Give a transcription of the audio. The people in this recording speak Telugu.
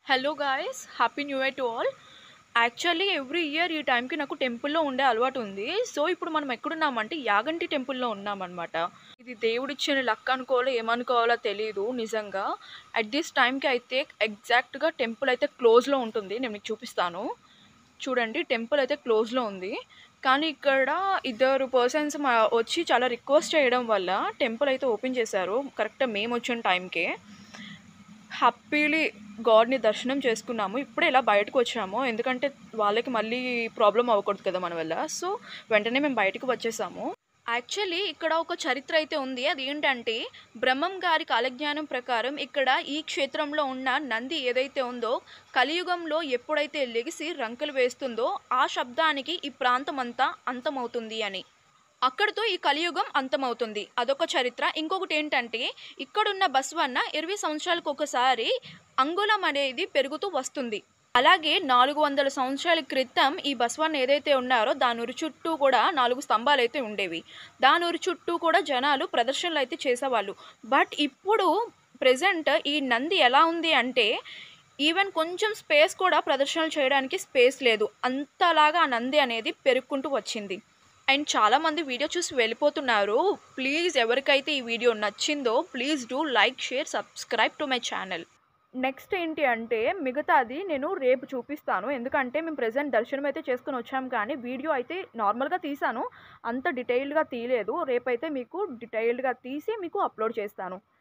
hello guys happy new year to all actually every year ఈ టైంకి నాకు టెంపుల్లో ఉండే అలవాటు ఉంది సో ఇప్పుడు మనం ఎక్కడున్నామంటే యాగంటి టెంపుల్లో ఉన్నామన్నమాట ఇది దేవుడిచ్చిన లక్ అనుకోవాలో ఏమనుకోవాలో తెలియదు నిజంగా అట్ దిస్ టైంకి అయితే ఎగ్జాక్ట్గా టెంపుల్ అయితే క్లోజ్లో ఉంటుంది నేను మీకు చూపిస్తాను చూడండి టెంపుల్ అయితే క్లోజ్లో ఉంది కానీ ఇక్కడ ఇద్దరు పర్సన్స్ వచ్చి చాలా రిక్వెస్ట్ చేయడం వల్ల టెంపుల్ అయితే ఓపెన్ చేశారు కరెక్ట్గా మేము వచ్చిన టైంకే హ్యాపీలీ గాడ్ని దర్శనం చేసుకున్నాము ఇప్పుడే ఇలా బయటకు వచ్చాము ఎందుకంటే వాళ్ళకి మళ్ళీ ప్రాబ్లం అవ్వకూడదు కదా మన వల్ల సో వెంటనే మేము బయటకు వచ్చేసాము యాక్చువల్లీ ఇక్కడ ఒక చరిత్ర అయితే ఉంది అది ఏంటంటే బ్రహ్మం గారి కాలజ్ఞానం ప్రకారం ఇక్కడ ఈ క్షేత్రంలో ఉన్న నంది ఏదైతే ఉందో కలియుగంలో ఎప్పుడైతే లెగిసి రంకెలు వేస్తుందో ఆ శబ్దానికి ఈ ప్రాంతం అంతా అంతమవుతుంది అని అక్కడితో ఈ కలియుగం అంతమవుతుంది అదొక చరిత్ర ఇంకొకటి ఏంటంటే ఇక్కడున్న బస్వన్న ఇరవై సంవత్సరాలకు ఒకసారి అంగుళం అనేది పెరుగుతూ వస్తుంది అలాగే నాలుగు వందల సంవత్సరాల క్రితం ఈ బస్వన్న ఏదైతే ఉన్నారో దాని ఉరి చుట్టూ కూడా నాలుగు స్తంభాలు అయితే ఉండేవి దాని ఉరి చుట్టూ కూడా జనాలు ప్రదర్శనలు అయితే చేసేవాళ్ళు బట్ ఇప్పుడు ప్రజెంట్ ఈ నంది ఎలా ఉంది అంటే ఈవెన్ కొంచెం స్పేస్ కూడా ప్రదర్శనలు చేయడానికి స్పేస్ లేదు అంతలాగా ఆ నంది అనేది పెరుక్కుంటూ వచ్చింది అండ్ చాలామంది వీడియో చూసి వెళ్ళిపోతున్నారు ప్లీజ్ ఎవరికైతే ఈ వీడియో నచ్చిందో please do like share subscribe to my channel next ఏంటి అంటే మిగతాది నేను రేపు చూపిస్తాను ఎందుకంటే మేము ప్రజెంట్ దర్శనం అయితే చేసుకుని వచ్చాం కానీ వీడియో అయితే నార్మల్గా తీసాను అంత డీటెయిల్డ్గా తీయలేదు రేపైతే మీకు డీటెయిల్డ్గా తీసి మీకు అప్లోడ్ చేస్తాను